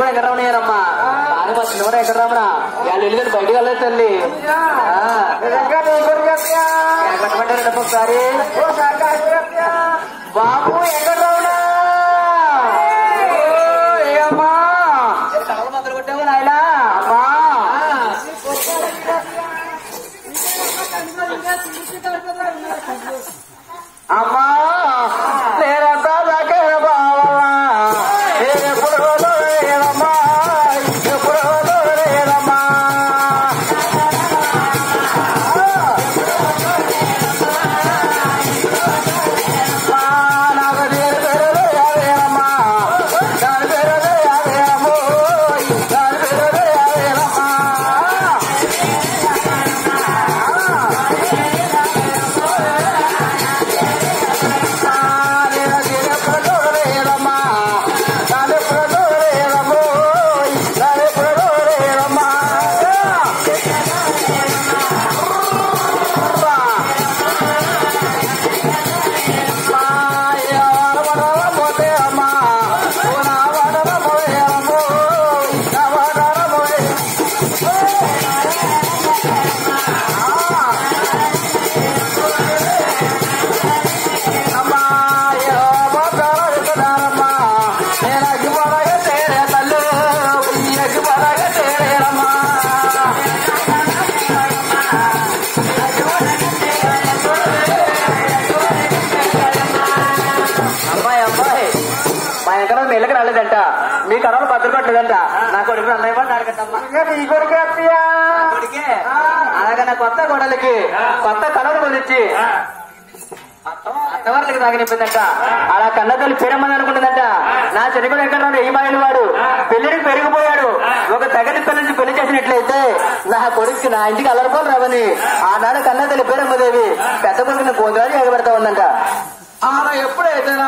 కూడా వెంకటరమణయ్యారమ్మా కానీ మా చిన్నవాడు వెంకటరమణ వాళ్ళు వెళ్ళి బయటికి వెళ్ళలేదు తల్లి వెంకటమంటారండి ఒకసారి బాబు వెంకటరమణ అమ్మా కలవలు మొదలు కొట్టావు నాయనా అమ్మా అమ్మా నేనంతా దాకే బావమ్మా నేనెప్పుడు లేదమ్మా ఎప్పుడు లేదమ్మా అమ్మా, నాకు పేరు పేరు యాదేనమ్మా దాని పేరు యాదేనమ్మో దాని పేరు యాదేనమ్మా అమ్మాయి అమ్మాయి మా ఎక్కడ మెల్లకి రాలేదంట మీ కడవలు భద్రపడలేదంట నా కొడుకు అన్నయ్య వాడు అడగట్టమ్మా నీ కొడుకే అత్తయ్యా కొడుకే అలాగే నా కొత్త గొడవలకి కొత్త కడవలు కొనిచ్చి అత్తవారికి తాగనిప్పిందంట అలా కన్నతల్లి పేరమ్మని అనుకుంటుందంట నా చెరుకుడు ఎక్కడ ఏ మాయలు వాడు పెళ్లికి పెరిగిపోయాడు ఒక తగని పిల్ల నుంచి పెళ్లి చేసినట్లయితే నా కొడుకు నా ఇంటికి అల్లరిపోలు రావని ఆనాడు కన్నతల్లి పేరమ్మదేవి పెద్ద కొడుకుని గోదావరి ఎగబెడతా ఉందంట ఆమె ఎప్పుడైతే